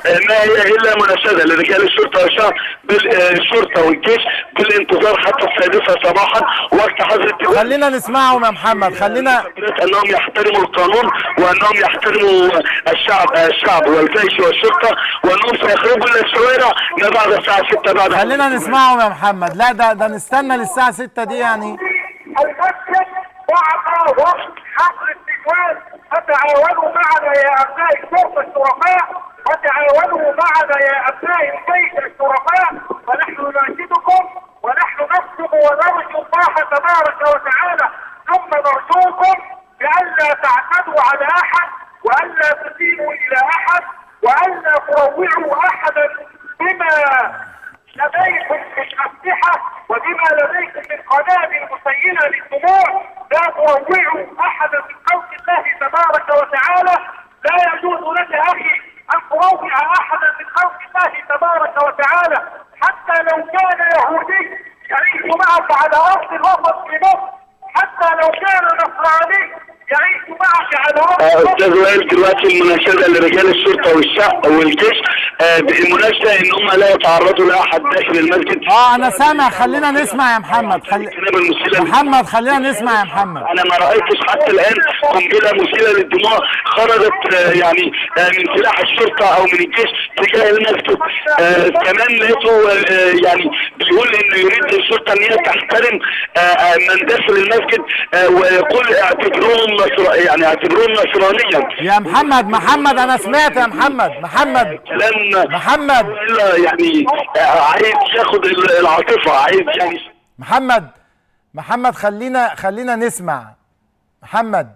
ما هي الا مناشده لرجال الشرطه والشعب بالشرطه والجيش بالانتظار حتى السادسه صباحا وقت حظر التجار خلينا نسمعهم يا محمد خلينا انهم يحترموا القانون وانهم يحترموا الشعب الشعب والجيش والشرطه وانهم سيخرجوا الى الشوارع ما بعد الساعه 6 بعد خلينا نسمعهم يا محمد لا ده ده نستنى للساعه 6 دي يعني المسجد بعد وقت حظر التجوال فتعاونوا معنا يا ابناء الشرطه الشرفاء وتعاونوا معنا يا ابناء الجيش الشرفاء فنحن نناشدكم ونحن نطلب ونرجو الله تبارك وتعالى ثم نرجوكم بألا تعتدوا على احد والا تسيئوا الى احد والا تروعوا احدا بما لديكم من اسلحه وبما لديكم من قنابل مسيله للدموع لا تروعوا احدا من خلق الله تبارك وتعالى لا يجوز لك اخي ان تروع احدا من خلق الله تبارك وتعالى حتى لو كان يهودي يعيش معك على ارض الوسط في مصر حتى لو كان نصراني يعيش معك على ارض استاذ وائل دلوقتي المناشده لرجال الشرطه والشعب والجيش آه، المناشده ان هم لا يتعرضوا لاحد داخل المسجد اه انا سامع خلينا نسمع يا محمد خلي الكلام المسيله محمد خلينا نسمع يا محمد انا ما رايتش حتى الان قنبله مسيله للدماء خرجت آه، يعني آه، من سلاح الشرطه او من الجيش تجاه المسجد آه، كمان لقيته آه، يعني بيقول انه يريد الشرطه ان هي تحترم آه، آه، من داخل المسجد آه، ويقول اعتبروهم نصر يعني اعتبروهم نصرانيا يا محمد محمد انا سمعت يا محمد محمد كلام محمد إلا يعني آه، عايز ياخد العاطفه عايز يعني محمد محمد خلينا خلينا نسمع محمد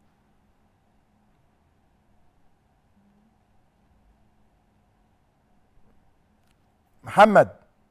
محمد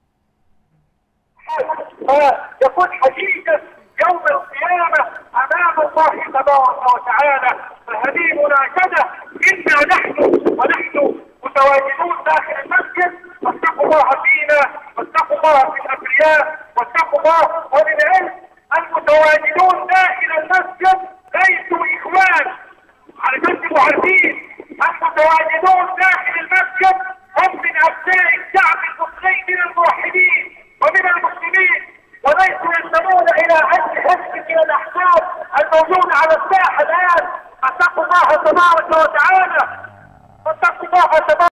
يكون حديثا يوم القيامة أمام الله تبارك وتعالى فهذه مناشدة إنا نحن ونحن متواجدون داخل المسجد واتقوا الله فينا واتقوا الله في الأبرياء واتقوا الله وللعلم المتواجدون داخل المسجد ليسوا إخوان علشان تبقوا عارفين المتواجدون داخل المسجد هم من أبناء الشعب المصري من الموحدين ومن المسلمين وليسوا ينتمون إلى أي حزب من الأحزاب الموجودة على الساحة الآن فاتقوا الله تبارك وتعالى فاتقوا الله تبارك